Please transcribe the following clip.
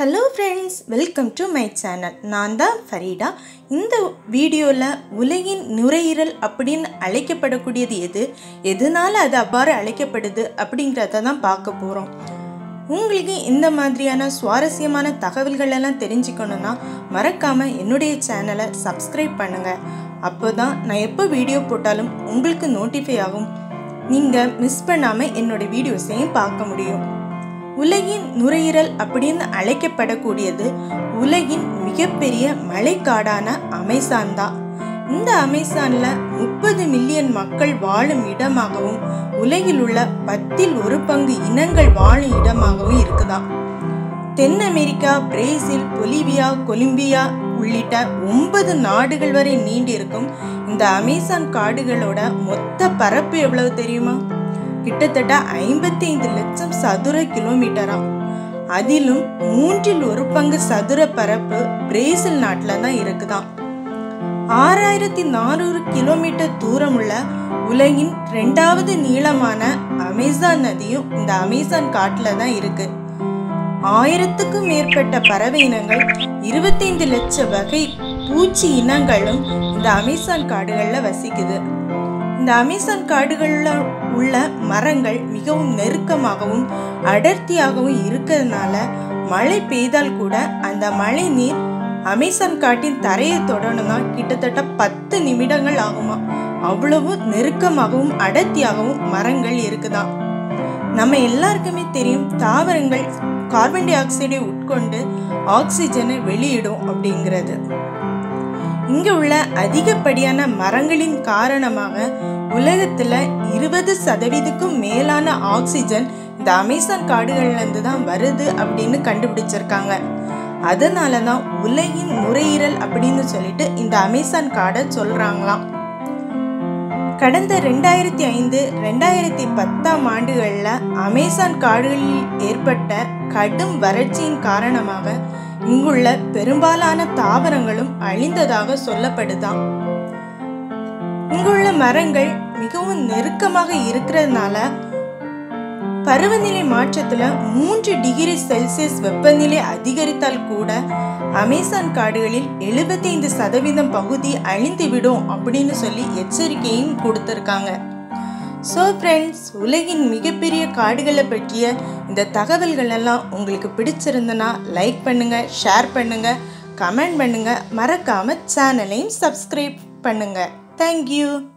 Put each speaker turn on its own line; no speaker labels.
hello friends welcome to my channel நான் தான் ஃபரீடா இந்த வீடியோவில் உலகின் நுரையீரல் அப்படின்னு அழைக்கப்படக்கூடியது எது எதனால் அது அவ்வாறு அழைக்கப்படுது அப்படிங்கிறத தான் பார்க்க போகிறோம் உங்களுக்கு இந்த மாதிரியான சுவாரஸ்யமான தகவல்கள் எல்லாம் தெரிஞ்சுக்கணுன்னா மறக்காமல் என்னுடைய சேனலை சப்ஸ்கிரைப் பண்ணுங்கள் அப்போ தான் நான் எப்போ வீடியோ போட்டாலும் உங்களுக்கு நோட்டிஃபை ஆகும் நீங்கள் மிஸ் பண்ணாமல் என்னோட வீடியோஸையும் பார்க்க முடியும் உலகின் நுரையீரல் அப்படின்னு அழைக்கப்படக்கூடியது உலகின் மிகப்பெரிய மழைக்காடான அமேசான் தான் இந்த அமேசான்ல முப்பது மில்லியன் மக்கள் வாழும் இடமாகவும் உலகில் உள்ள பத்தில் ஒரு பங்கு இனங்கள் வாழும் இடமாகவும் இருக்குதாம் தென் அமெரிக்கா பிரேசில் பொலிவியா கொலம்பியா உள்ளிட்ட ஒன்பது நாடுகள் வரை நீண்டிருக்கும் இந்த அமேசான் காடுகளோட மொத்த பரப்பு எவ்வளவு தெரியுமா கிட்டத்தட்ட ஐம்பத்தி ஐந்து லட்சம் சதுர கிலோமீட்டராம் அதிலும் மூன்றில் ஒரு பங்கு சதுர பரப்பு பிரேசில் நாட்டில் தான் இருக்குதாம் ஆறாயிரத்தி நானூறு கிலோமீட்டர் தூரம் உள்ள உலகின் ரெண்டாவது நீளமான அமேசான் நதியும் இந்த அமேசான் காட்டில் தான் இருக்கு ஆயிரத்துக்கும் மேற்பட்ட பறவை இனங்கள் இருபத்தைந்து லட்சம் வகை பூச்சி இனங்களும் இந்த அமேசான் காடுகளில் வசிக்குது இந்த அமேசான் காடுகளில் உள்ள மரங்கள் மிகவும் நெருக்கமாகவும் அடர்த்தியாகவும் இருக்கிறதுனால மழை பெய்தால் கூட அந்த மழை நீர் அமேசான் காட்டின் தரையை தொடணும்னா கிட்டத்தட்ட பத்து நிமிடங்கள் ஆகுமா அவ்வளவு நெருக்கமாகவும் அடர்த்தியாகவும் மரங்கள் இருக்குதாம் நம்ம எல்லாருக்குமே தெரியும் தாவரங்கள் கார்பன் டை ஆக்சைடை உட்கொண்டு ஆக்சிஜனை வெளியிடும் அப்படிங்கிறது இங்க உள்ள அதிகப்படியான மரங்களின் காரணமாக உலகத்துல இருபது சதவீதத்துக்கும் மேலான ஆக்சிஜன் இந்த அமேசான் காடுகள்ல இருந்து தான் வருது அப்படின்னு கண்டுபிடிச்சிருக்காங்க அதனால தான் உலகின் நுரையீரல் அப்படின்னு சொல்லிட்டு இந்த அமேசான் காடை சொல்றாங்களாம் கடந்த ரெண்டாயிரத்தி ஐந்து ரெண்டாயிரத்தி பத்தாம் ஆண்டுகளில் அமேசான் காடுகளில் ஏற்பட்ட கடும் வறட்சியின் காரணமாக இங்குள்ள பெரும்பாலான தாவரங்களும் அழிந்ததாக சொல்லப்படுதாம் இங்குள்ள மரங்கள் மிகவும் நெருக்கமாக இருக்கிறதுனால பருவநிலை மாற்றத்துல மூன்று டிகிரி செல்சியஸ் வெப்பநிலை அதிகரித்தால் கூட அமேசான் காடுகளில் எழுபத்தைந்து சதவீதம் பகுதி அழிந்துவிடும் அப்படின்னு சொல்லி எச்சரிக்கையும் கொடுத்துருக்காங்க ஸோ ஃப்ரெண்ட்ஸ் உலகின் மிகப்பெரிய காடுகளை பற்றிய இந்த தகவல்கள் எல்லாம் உங்களுக்கு பிடிச்சிருந்தனா லைக் பண்ணுங்கள் ஷேர் பண்ணுங்கள் கமெண்ட் பண்ணுங்கள் மறக்காமல் சேனலையும் சப்ஸ்கிரைப் பண்ணுங்கள் தேங்க்யூ